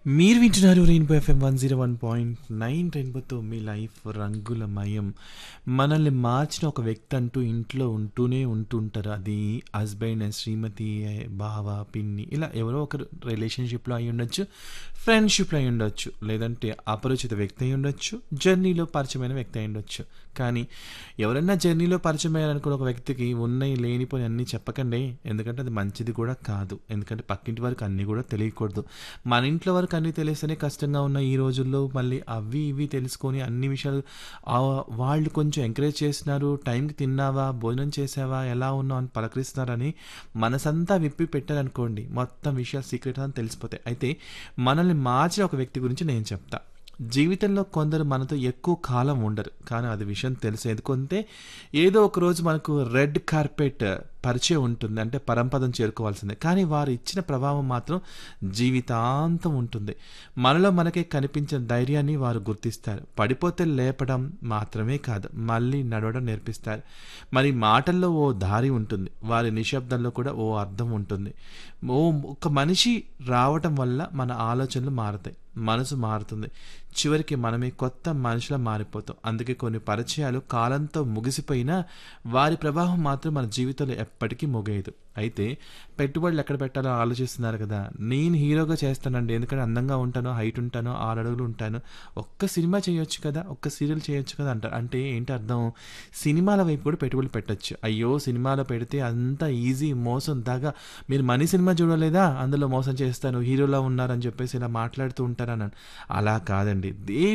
మీరు వింటున్నారు rainbow FM one zero one point nine రెయిన్బోతో మీ లైఫ్ రంగులమయం మనల్ని మార్చిన ఒక వ్యక్తి అంటూ ఇంట్లో ఉంటూనే ఉంటుంటారు అది హస్బెండ్ అండ్ శ్రీమతి బావ పిన్ని ఇలా ఎవరో ఒకరు రిలేషన్షిప్లో అయి ఉండొచ్చు ఫ్రెండ్షిప్లో అయి ఉండొచ్చు లేదంటే అపరిచిత వ్యక్తి అయి ఉండొచ్చు జర్నీలో పరిచయమైన వ్యక్తి అయి ఉండొచ్చు కానీ ఎవరైనా జర్నీలో పరిచయం అయ్యారనుకున్న ఒక వ్యక్తికి ఉన్నాయి లేనిపోయి అన్నీ చెప్పకండి ఎందుకంటే అది మంచిది కూడా కాదు ఎందుకంటే పక్కింటి వారికి అన్నీ కూడా తెలియకూడదు మన ఇంట్లో వరకు అన్నీ తెలిస్తేనే కష్టంగా ఉన్న ఈ రోజుల్లో మళ్ళీ అవి ఇవి తెలుసుకొని అన్ని విషయాలు ఆ వాళ్ళు కొంచెం ఎంకరేజ్ చేస్తున్నారు టైంకి తిన్నావా భోజనం చేసావా ఎలా ఉన్నావు అని పలకరిస్తున్నారని మనసంతా విప్పి పెట్టారనుకోండి మొత్తం విషయాలు సీక్రెట్ అని తెలిసిపోతాయి అయితే మనల్ని మార్చిన ఒక వ్యక్తి గురించి నేను చెప్తా జీవితంలో కొందరు మనతో ఎక్కువ కాలం ఉండరు కానీ అది విషయం తెలుసు ఎందుకంటే ఏదో ఒక రోజు మనకు రెడ్ కార్పెట్ పరిచయం ఉంటుంది అంటే పరంపదం చేరుకోవాల్సిందే కానీ వారు ఇచ్చిన ప్రభావం మాత్రం జీవితాంతం ఉంటుంది మనలో మనకే కనిపించిన ధైర్యాన్ని వారు గుర్తిస్తారు పడిపోతే లేపడం మాత్రమే కాదు మళ్ళీ నడవడం నేర్పిస్తారు మరి మాటల్లో ఓ దారి ఉంటుంది వారి నిశ్శబ్దంలో కూడా ఓ అర్థం ఉంటుంది ఓ ఒక మనిషి రావటం వల్ల మన ఆలోచనలు మారుతాయి మనసు మారుతుంది చివరికి మనమే కొత్త మనుషుల మారిపోతాం అందుకే కొన్ని పరిచయాలు కాలంతో ముగిసిపోయినా వారి ప్రభావం మాత్రం మన జీవితంలో ఎప్పటికీ ముగేయదు అయితే పెట్టుబడులు ఎక్కడ పెట్టాలో ఆలోచిస్తున్నారు కదా నేను హీరోగా చేస్తానండి ఎందుకంటే అందంగా ఉంటాను హైట్ ఉంటాను ఆరు అడుగులు ఉంటాను ఒక్క సినిమా చేయొచ్చు కదా ఒక్క సీరియల్ చేయొచ్చు కదా అంటారు అంటే ఏంటి అర్థం సినిమాల వైపు కూడా పెట్టుబడులు పెట్టచ్చు అయ్యో సినిమాలో పెడితే అంత ఈజీ మోసం దాకా మీరు మనీ సినిమా చూడలేదా అందులో మోసం చేస్తాను హీరోలా ఉన్నారని చెప్పేసి ఇలా మాట్లాడుతూ ఉంటారన్నాను అలా కాదండి